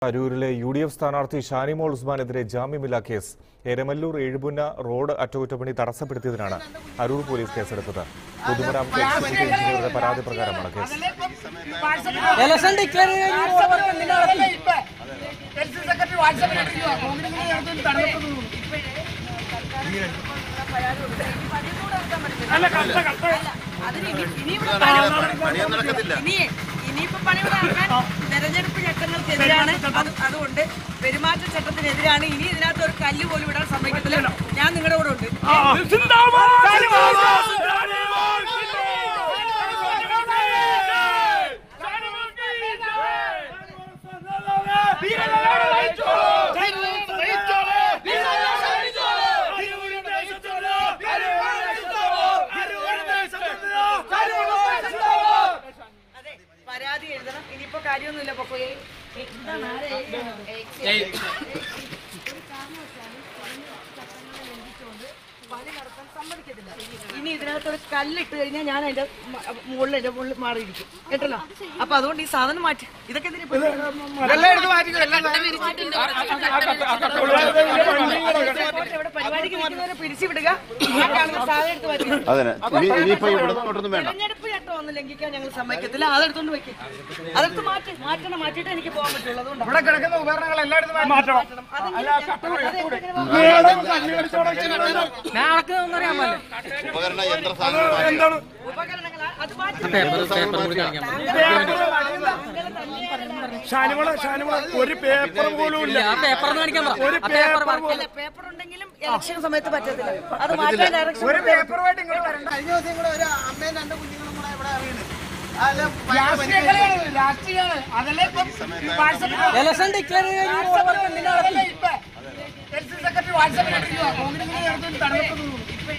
അരൂരിലെ U D F സ്ഥാനാർത്ഥി ഷാനിമോൾ ഉസ്മാനെതിരെ ജാമ്യമില്ലാ case Eramallur Ezhupunna road അറ്റകുറ്റപ്പണി തടസ്സപ്പെടുത്തിയതിനാണ് അരൂർ പോലീസ് കേസെടുത്തത് പൊതുമരാമത്ത് എക്സിക്യൂട്ടീവ് എഞ്ചിനീയറുടെ പരാതി പ്രകാരമാണ് കേസ് ഇലക്ഷൻ ഡിക്ലെയർ അതിന് ഇനി- ഇനി ഇവിടെ പണി- ഇനി ഇനിയിപ്പോ പണി ഇവിടെ നടക്കാൻ തെരഞ്ഞെടുപ്പ് ചട്ടങ്ങൾക്കെതിരാണ് അത് അതുകൊണ്ട് പെരുമാറ്റ ചട്ടത്തിനെതിരാണ് ഇനി ഇതിനകത്ത് ഒരു കല്ല് പോലും ഇടാൻ സമ്മതിക്കത്തില്ല ഞാൻ നിങ്ങളുടെ കൂടെ ഉണ്ട് അതെ പരാതി എഴുതണം ഇനിയിപ്പോ കാര്യമൊന്നുമില്ല പൊക്കോ ഏ- ഏ- ഇതാണ് ആരെ എഴുതുന്നത്? ഒരു കാരണവശാലും ചട്ടങ്ങളെ ലംഘിച്ചുകൊണ്ട് പണി നടത്താൻ സമ്മതിക്കത്തില്ല ഇനി ഇതിനകത്ത് ഒരു കല്ലിട്ട് കഴിഞ്ഞാൽ ഞാൻ അതിന്റെ മ- മുകളിൽ എന്റെ മുകളിൽ മാറിയിരിക്കും കേട്ടല്ലോ അപ്പൊ അതുകൊണ്ട് ഈ സാധനം മാറ്റി ഇതൊക്കെ എന്തിനാ ഇപ്പൊ ഇവിടെ പരിപാടിക്ക് നിൽക്കുന്നവരെ പിരിച്ചുവിടുക ആ കാണുന്ന സാധനം എടുത്ത് മാറ്റി അതന്നെ ഇനി ഇനിയിപ്പോ ഇവിടെ തൊട്ടൊന്നും വേണ്ട തെരഞ്ഞെടുപ്പ് ചട്ടം ഒന്നും ലംഘിക്കാൻ ഞങ്ങൾ സമ്മതിക്കത്തില്ല അതെടുത്തോണ്ട് വെക്കും അതെടുത്ത് മാറ്റി മാറ്റണം മാറ്റിയിട്ട് എനിക്ക് പോകാൻ പറ്റുള്ളൂ അതുകൊണ്ടാണ് ഇവിടെ കിടക്കുന്ന ഉപകരണങ്ങൾ എല്ലായിടത്തും മാറ്റണം അതെങ്ങനെ അതെങ്ങനെ ഞാൻ അളക്കുന്നതെന്ന് അറിയാൻ പാടില്ല ഉപകരണ യന്ത്ര സാധനങ്ങൾ ഉപകരണങ്ങളാ അത് മാറ്റി ഷാനിമോള് ഷാനിമോള് ഒരു പേപ്പർ പോലും ഇല്ല ആ പേപ്പർ ഒന്ന് കാണിക്കാൻ പറ ആ പേപ്പർ വർക്ക് അല്ല പേപ്പർ ഉണ്ടെങ്കിലും ഇലക്ഷൻ സമയത്ത് പറ്റത്തില്ല അത് മാറ്റാൻ ഡയറക്ഷൻ ഒരു പേപ്പറുമായിട്ട് ഇങ്ങോട്ട് വരണ്ട കഴിഞ്ഞ ദിവസം കൂടെ ഒരു അമ്മയും രണ്ട് കുഞ്ഞുങ്ങളും കൂടെ ഇവിടെ വീണ് അത് രാഷ്ട്രീയ കളിയാണ് രാഷ്ട്രീയമാണ് അതല്ലേ ഇപ്പം വാട്സപ്പിൽ ഇലക്ഷൻ ഡിക്ലെയർ അതല്ലേ ഇപ്പൊ എൽ സി സെക്രട്ടറി വാട്സപ്പിൽ ഇട്ടിരിക്കുവാ കോൺഗ്രസിനെ ചേർത്ത് തടയപ്പെടുന്നു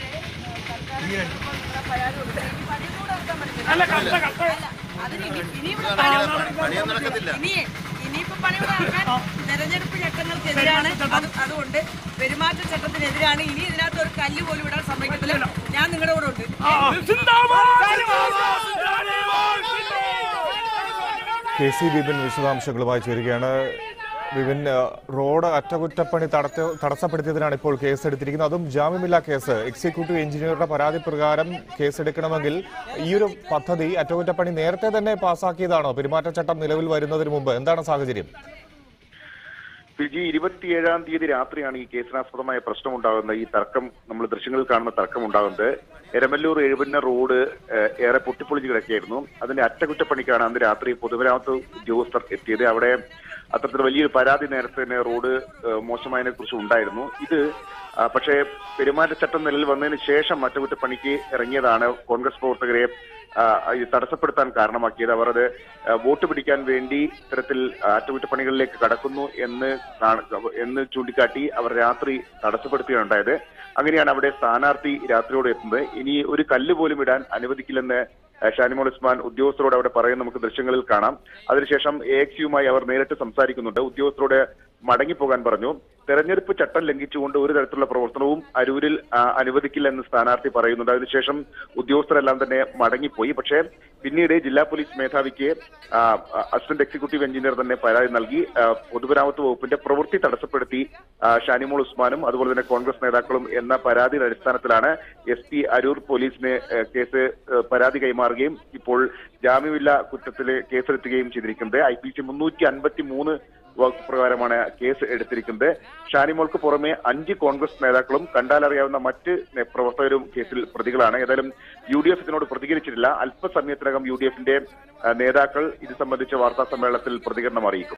അല്ല കഷ്ട കഷ്ട അതിന് ഇനി ഇനി ഇവിടെ പണി ഇനി ഇനിയിപ്പോ പണി ഇവിടെ നടക്കാൻ തെരഞ്ഞെടുപ്പ് ചട്ടങ്ങൾക്കെതിരാണ് അത് അതുകൊണ്ട് പെരുമാറ്റ ചട്ടത്തിനെതിരാണ് ഇനി ഇതിനകത്ത് ഒരു കല്ല് പോലും ഇടാൻ സമ്മതിക്കത്തില്ല ഞാൻ നിങ്ങളുടെ കൂടെ ഉണ്ട് കെ സി ബിപിൻ വിശദാംശങ്ങളുമായി ചേരുകയാണ് ബിപിൻ ഏഹ്, റോഡ് അറ്റകുറ്റപ്പണി തടത്ത തടസ്സപ്പെടുത്തിയതിനാണ് ഇപ്പോൾ കേസെടുത്തിരിക്കുന്നത് അതും ജാമ്യമില്ലാ കേസ് എക്സിക്യൂട്ടീവ് എഞ്ചിനീയറുടെ പരാതി പ്രകാരം കേസെടുക്കണമെങ്കിൽ ഈ ഒരു പദ്ധതി അറ്റകുറ്റപ്പണി നേരത്തെ തന്നെ പാസാക്കിയതാണോ പെരുമാറ്റച്ചട്ടം നിലവിൽ വരുന്നതിന് മുമ്പ് എന്താണ് സാഹചര്യം ഫിജി ഇരുപത്തിയേഴാം തീയതി രാത്രിയാണ് ഈ കേസിനാസ്പദമായ പ്രശ്നമുണ്ടാകുന്നത് ഈ തർക്കം നമ്മൾ ദൃശ്യങ്ങളിൽ കാണുന്ന തർക്കം ഉണ്ടാകുന്നത് എരമല്ലൂർ എഴുപന്ന റോഡ് ഏഹ്, ഏറെ പൊട്ടിപ്പൊളിഞ്ഞ് കിടക്കുകയായിരുന്നു അതിന്റെ അറ്റകുറ്റപ്പണിക്കാണ് അന്ന് രാത്രി പൊതുമരാമത്ത് ഉദ്യോഗസ്ഥർ എത്തിയത് അവിടെ അത്തരത്തിൽ വലിയൊരു പരാതി നേരത്തെ തന്നെ റോഡ് ഏഹ്, മോശമായതിനെ കുറിച്ച് ഉണ്ടായിരുന്നു ഇത് ആ, പക്ഷേ പെരുമാറ്റച്ചട്ടം നിലവിൽ വന്നതിന് ശേഷം അറ്റകുറ്റപ്പണിക്ക് ഇറങ്ങിയതാണ് കോൺഗ്രസ് പ്രവർത്തകരെ ആ, ഇത് തടസ്സപ്പെടുത്താൻ കാരണമാക്കിയത് അവർ അത് ആ, വോട്ട് പിടിക്കാൻ വേണ്ടി ഇത്തരത്തിൽ അറ്റകുറ്റപ്പണികളിലേക്ക് കടക്കുന്നു എന്ന് കാണ- എന്ന് ചൂണ്ടിക്കാട്ടി അവർ രാത്രി തടസ്സപ്പെടുത്തുകയുണ്ടായത് അങ്ങനെയാണ് അവിടെ സ്ഥാനാർത്ഥി രാത്രിയോടെ എത്തുന്നത് ഇനി ഒരു കല്ല് പോലും ഇടാൻ അനുവദിക്കില്ലെന്ന് ആ, ഷാനിമോൾ ഉസ്മാൻ ഉദ്യോഗസ്ഥരോട് അവിടെ പറയുന്ന നമുക്ക് ദൃശ്യങ്ങളിൽ കാണാം അതിനുശേഷം എ എക്സ് യുമായി അവർ നേരിട്ട് സംസാരിക്കുന്നുണ്ട് ഉദ്യോഗസ്ഥരോട് മടങ്ങിപ്പോകാൻ പറഞ്ഞു തെരഞ്ഞെടുപ്പ് ചട്ടം ലംഘിച്ചുകൊണ്ട് ഒരു തരത്തിലുള്ള പ്രവർത്തനവും അരൂരിൽ ആ, അനുവദിക്കില്ലെന്ന് സ്ഥാനാർത്ഥി പറയുന്നുണ്ട് അതിനുശേഷം ഉദ്യോഗസ്ഥരെല്ലാം തന്നെ മടങ്ങിപ്പോയി പക്ഷേ പിന്നീട് ജില്ലാ പോലീസ് മേധാവിക്ക് ആ, അസിസ്റ്റന്റ് എക്സിക്യൂട്ടീവ് എഞ്ചിനീയർ തന്നെ പരാതി നൽകി ആ, പൊതുമരാമത്ത് വകുപ്പിന്റെ പ്രവൃത്തി തടസ്സപ്പെടുത്തി ആ, ഷാനിമോൾ ഉസ്മാനും അതുപോലെ തന്നെ കോൺഗ്രസ് നേതാക്കളും എന്ന പരാതിയുടെ അടിസ്ഥാനത്തിലാണ് എസ് പി അരൂർ പോലീസിന് ആ, കേസ് ആ, പരാതി കൈമാറുകയും ഇപ്പോൾ ജാമ്യമില്ല കുറ്റത്തിൽ കേസെടുത്തുകയും ചെയ്തിരിക്കുന്നത് ഐ പി സി മുന്നൂറ്റി അൻപത്തി മൂന്ന് വകുപ്പ് പ്രകാരമാണ് കേസ് എടുത്തിരിക്കുന്നത് ഷാനിമോൾക്ക് പുറമെ അഞ്ച് കോൺഗ്രസ് നേതാക്കളും കണ്ടാലറിയാവുന്ന മറ്റ് നെ- പ്രവർത്തകരും കേസിൽ പ്രതികളാണ് ഏതായാലും യു ഡി എഫ് ഇതിനോട് പ്രതികരിച്ചിട്ടില്ല അല്പസമയത്തിനകം യു ഡി എഫിന്റെ നേതാക്കൾ ഇത് സംബന്ധിച്ച വാർത്താ സമ്മേളനത്തിൽ പ്രതികരണം അറിയിക്കും